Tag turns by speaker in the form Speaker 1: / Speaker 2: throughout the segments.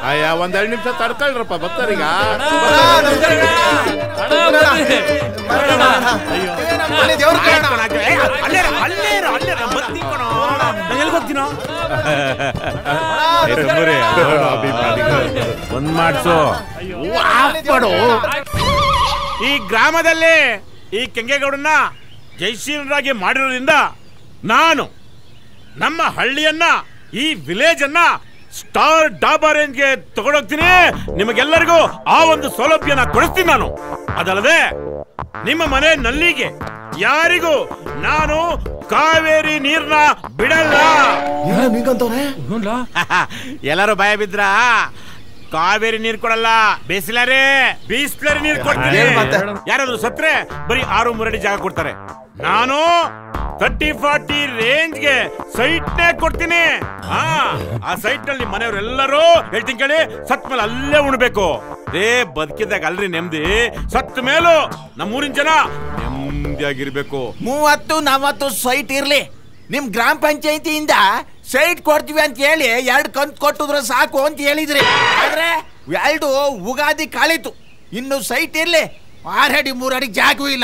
Speaker 1: ಅಯ್ಯ ಒಂದೆರಡು ನಿಮಿಷ ತಡ್ಕೊಳ್ರಪ್ಪ ಬರ್ತಾರೀಗ
Speaker 2: ಒಂದ್ ಮಾಡ್ಸು
Speaker 3: ಈ ಗ್ರಾಮದಲ್ಲಿ ಈ ಕೆಂಗೇಗೌಡನ್ನ ಜಯಶೀಲರಾಗಿ ಮಾಡಿರೋದ್ರಿಂದ ನಾನು ನಮ್ಮ ಹಳ್ಳಿಯನ್ನ ಈ ವಿಲೇಜ್ ಅನ್ನ ಸ್ಟಾರ್ ಡಾಬಾ ರೇಂಜ್ಗೆ ತಗೊಂಡೋಗ್ತೀನಿ ನಿಮಗೆಲ್ಲರಿಗೂ ಆ ಒಂದು ಸೌಲಭ್ಯನ ಕೊಡಿಸ್ತೀನಿ ನಾನು ಅದಲ್ಲದೆ ನಿಮ್ಮ ಮನೆ ನಲ್ಲಿಗೆ ಯಾರಿಗೂ ನಾನು ಕಾವೇರಿ ನೀರ್ನ ಬಿಡಲ್ಲ ಎಲ್ಲರೂ ಭಯ ಬಿದ್ರ ಕಾವೇರಿ ನೀರ್ ಕೊಡಲ್ಲ ಬೇಸಿಲಾರೆ ಬೀಸ್ಲರಿ ನೀರ್ ಕೊಡ್ತೀನಿ
Speaker 4: ಏನ್ ಮತ್ತೆ?
Speaker 3: ಯಾರಾದ್ರೂ ಸತ್ರೆ ಬರೀ ಆರು ಮೂರಡಿ ಜಾಗ ಕೊಡ್ತಾರೆ ನಾನು ತರ್ಟಿ ಫಾರ್ಟಿ ರೇಂಜ್ಗೆ ಸೈಟ್ ನೇ ಕೊಡ್ತೀನಿ ಆ ಆ ಸೈಟ್ ನಲ್ಲಿ ಮನೆಯವರೆಲ್ಲರೂ ಹೇಳ್ತೀನಿ ಕೇಳಿ ಸತ್ ಮೇಲೆ ಅಲ್ಲೇ ಉಣ್ಬೇಕು ರೇ ಬದುಕಿದಾಗ ಅಲ್ರಿ ನೆಮ್ಮದಿ ಸತ್ ಮೇಲೂ ನಮ್ಮೂರಿನ ಜನ ನೆಮ್ಮದಿಯಾಗಿರ್ಬೇಕು
Speaker 5: ಮೂವತ್ತು ನಲವತ್ತು ಸೈಟ್ ಇರ್ಲಿ ನಿಮ್ ಗ್ರಾಮ ಪಂಚಾಯತಿಯಿಂದ ಸೈಟ್ ಕೊಡ್ತೀವಿ ಅಂತ ಹೇಳಿ ಎರಡು ಕಂತು ಕೊಟ್ಟಿದ್ರೆ ಸಾಕು ಅಂತ ಹೇಳಿದ್ರಿ ಆದ್ರೆ ಎರಡು ಉಗಾದಿ ಕಾಳಿತು ಇನ್ನು ಸೈಟ್ ಇರ್ಲಿ ಆರಡಿ ಮೂರಡಿ ಜಾಗವೂ ಇಲ್ಲ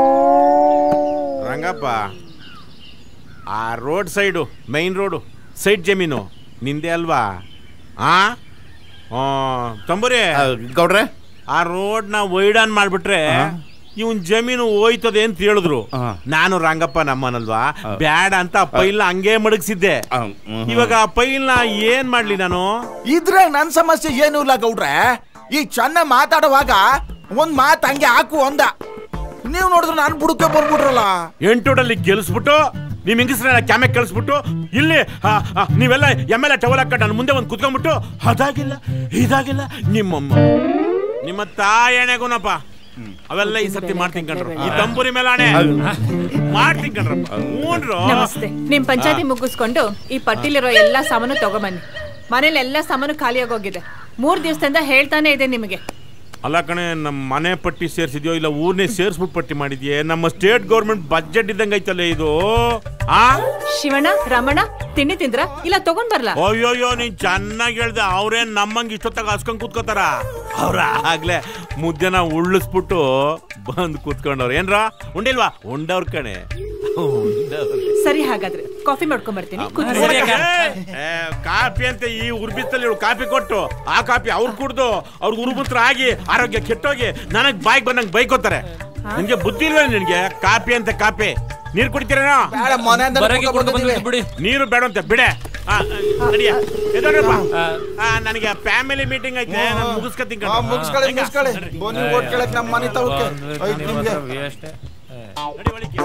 Speaker 3: ರಂಗಪ್ಪ ಆ road side main road side ಜಮೀನು ನಿಂದೆ ಅಲ್ವಾ ಆ ಆ, ತಂಬುರಿ
Speaker 1: ಗೌಡ್ರೆ
Speaker 3: ಆ ರೋಡ್ನ ವೈಡಾನ್ ಮಾಡ್ಬಿಟ್ರೆ ಇವನ್ ಜಮೀನು ಹೋಯ್ತದೆ ಅಂತ ಹೇಳಿದ್ರು ನಾನು ರಂಗಪ್ಪ ನಮ್ಮನಲ್ವಾ ಬ್ಯಾಡ ಅಂತ ಆ ಪೈಲ್ನ ಹಂಗೆ ಮಡಗಿಸಿದ್ದೆ ಇವಾಗ ಆ ಪೈಲ್ನ ಏನ್ ಮಾಡ್ಲಿ ನಾನು
Speaker 5: ಇದ್ರೆ ನನ್ ಸಮಸ್ಯೆ ಏನೂ ಇಲ್ಲ ಗೌಡ್ರೆ ಈ ಚೆನ್ನ ಮಾತಾಡುವಾಗ ಒಂದ್ ಮಾತು ಹಂಗೆ ಹಾಕು ಅಂದ ನೀವು ನೋಡಿದ್ರೆ ನಾನು ಬುಡಕ್ಕೆ ಬಂದ್ಬಿಟ್ರಲ್ಲ
Speaker 3: ಎಂಟೋಡಲ್ಲಿ ಗೆಲ್ಸ್ಬಿಟ್ಟು ನಿಮ್ ಹೆಂಗಸ್ರನ್ನ ಕ್ಯಾಮೆಕ್ ಕಳಿಸ್ಬಿಟ್ಟು ಇಲ್ಲಿ ಆ, ಆ, ನೀವೆಲ್ಲ ಎಮ್ ಎಲ್ ಎ ಟವಲ್ ಹಾಕೊಂಡು ನನ್ನ ಮುಂದೆ ಒಂದು ಕುತ್ಕೊಂಡ್ಬಿಟ್ಟು ಅದಾಗಿಲ್ಲ ಇದಾಗಿಲ್ಲ ನಿಮ್ಮಮ್ಮ ನಿಮ್ಮ ತಾಯಣೆಗುನಪ್ಪ ಅವೆಲ್ಲ ಈ ಸತಿ ಮಾಡ್ತೀನಿ ಕಣ್ರು ಈ ತಂಬೂರಿ ಮೇಲಾಣೆ ಮಾಡ್ತೀನಿ ಕಣ್ರಪ್ಪ ಹ್ಞೂನ್ರು
Speaker 6: ನಮಸ್ತೆ ನಿಮ್ ಪಂಚಾಯತಿ ಮುಗಿಸ್ಕೊಂಡು ಈ ಪಟ್ಟಿಲಿರೋ ಎಲ್ಲಾ ಸಾಮಾನು ತಗೊಂಬನ್ನಿ ಮನೇಲಿ ಎಲ್ಲಾ ಸಾಮಾನು ಖಾಲಿಯಾಗೋಗಿದೆ ಮೂರ್ ದಿವಸದಿಂದ ಹೇಳ್ತಾನೆ ಇದೆ ನಿಮಗೆ
Speaker 3: ಅಲ್ಲ ಕಣೆ ನಮ್ಮ ಮನೆ ಪಟ್ಟಿ ಸೇರ್ಸಿದ್ಯೋ ಇಲ್ಲ ಊರ್ನೇ ಸೇರ್ಸ್ಬಿಟ್ಟು ಪಟ್ಟಿ ಮಾಡಿದ್ಯೆ ನಮ್ಮ ಸ್ಟೇಟ್ ಗೌರ್ಮೆಂಟ್ ಬಜೆಟ್ ಇದ್ದಂಗೆ ಐತಲ್ಲ ಇದು ಆ
Speaker 6: ಶಿವಣ್ಣ ರಮಣ ತಿಂಡಿ ತಿಂದ್ರ ಇಲ್ಲ ತಗೊಂಡ್ ಬರ್ಲಾ
Speaker 3: ಅಯ್ಯೋಯ್ಯೋ ನೀನ್ ಚೆನ್ನಾಗಿ ಹೇಳ್ದೆ ಅವ್ರೇನ್ ನಮ್ಮಂಗ್ ಇಷ್ಟೊತ್ತಾಗ ಹಸ್ಕೊಂಡ್ ಕೂತ್ಕೋತಾರ ಅವ್ರ ಆಗ್ಲೇ ಮುದ್ದೆನ ಉಳ್ಳಿಸ್ಬಿಟ್ಟು ಬಂದ್ ಕೂತ್ಕೊಂಡವ್ರ ಏನ್ರ ಉಂಡಿಲ್ವಾ ಉಂಡವ್ರ ಕಣೆ ಉಂಡವ್ರು.
Speaker 6: ಸರಿ ಹಾಗಾದ್ರೆ ಕಾಫಿ ಮಾಡ್ಕೊಂಡ್ ಬರ್ತೀನಿ ಕೂತ್ಕೊ.
Speaker 3: ಏ, ಕಾಫಿ ಅಂತ ಈ ಉರ್ಬಿತ್ತಲ್ಲಿ ಇವ್ಳು ಕಾಫಿ ಕೊಟ್ಟು ಆ ಕಾಫಿ ಅವ್ರು ಕುಡ್ದು ಅವ್ರಿಗೆ ಉರುಬುತ್ರ ಆಗಿ ಆರೋಗ್ಯ ಕೆಟ್ಟೋಗಿ ನನಗ್ ಬಾಯ್ಗೆ ಬಂದಂಗ್ ಬೈಕೋತಾರೆ ನಿನ್ಗೆ ಬುದ್ಧಿ ಇಲ್ವೇ ನಿನ್ಗೆ ಕಾಫಿ ಅಂತ ಕಾಫಿ ನೀರ್ ಕುಡಿತೀರೇನೋ
Speaker 5: ಬೇಡ ಮನೆಯಿಂದ
Speaker 7: ಬರಗೆ ಕೊಟ್ಟು ಬಂದ್ಬಿಟ್ಟು ಬಿಡಿ
Speaker 3: ನೀರು ಬೇಡ ಅಂತ ಬಿಡೆ ಆ, ಆ, ನಡಿಯ. ಎದ್ದೋಡ್ರಪ್ಪ. ಆ, ನನಗೆ ಫ್ಯಾಮಿಲಿ ಮೀಟಿಂಗ್ ಐತೆ ನಾನು ಮುಗಿಸ್ಕೊತೀನಿ ಕಣೋ.
Speaker 5: ಮುಗಿಸ್ಕೊಳ್ಳಿ
Speaker 3: ಹೆಂಗ?
Speaker 5: ಮುಗಿಸ್ಕೊಳ್ಳಿ
Speaker 3: ನಡ್ರಿ.
Speaker 5: ಬನ್ನಿ ಓಟ್ ಕೇಳಕ್ ನಮ್ಮ ಮನೆ ತವಕ್ಕೆ ಐತ್ ನಿಮ್ಗೆ
Speaker 3: ನಡಿ ಒಳಗೆ.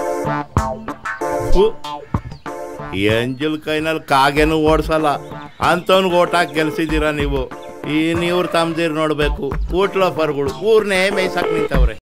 Speaker 1: ಎಂಜಲ್ ಕೈನಲ್ಲಿ ಕಾಗೆನೂ ಓಡ್ಸಲ್ಲ ಅಂಥವ್ನಿಗೆ ಓಟ್ ಹಾಕಿ ಗೆಲ್ಸಿದ್ದೀರಾ ನೀವು ಈ ನೀವ್ರು ತಮ್ದಿರ್ ನೋಡ್ಬೇಕು ಕೂಟ್ಲೋಫರ್ಗಳು ಊರ್ನೇ ಮೇಯ್ಸಕ್ ನಿಂತವ್ರೆ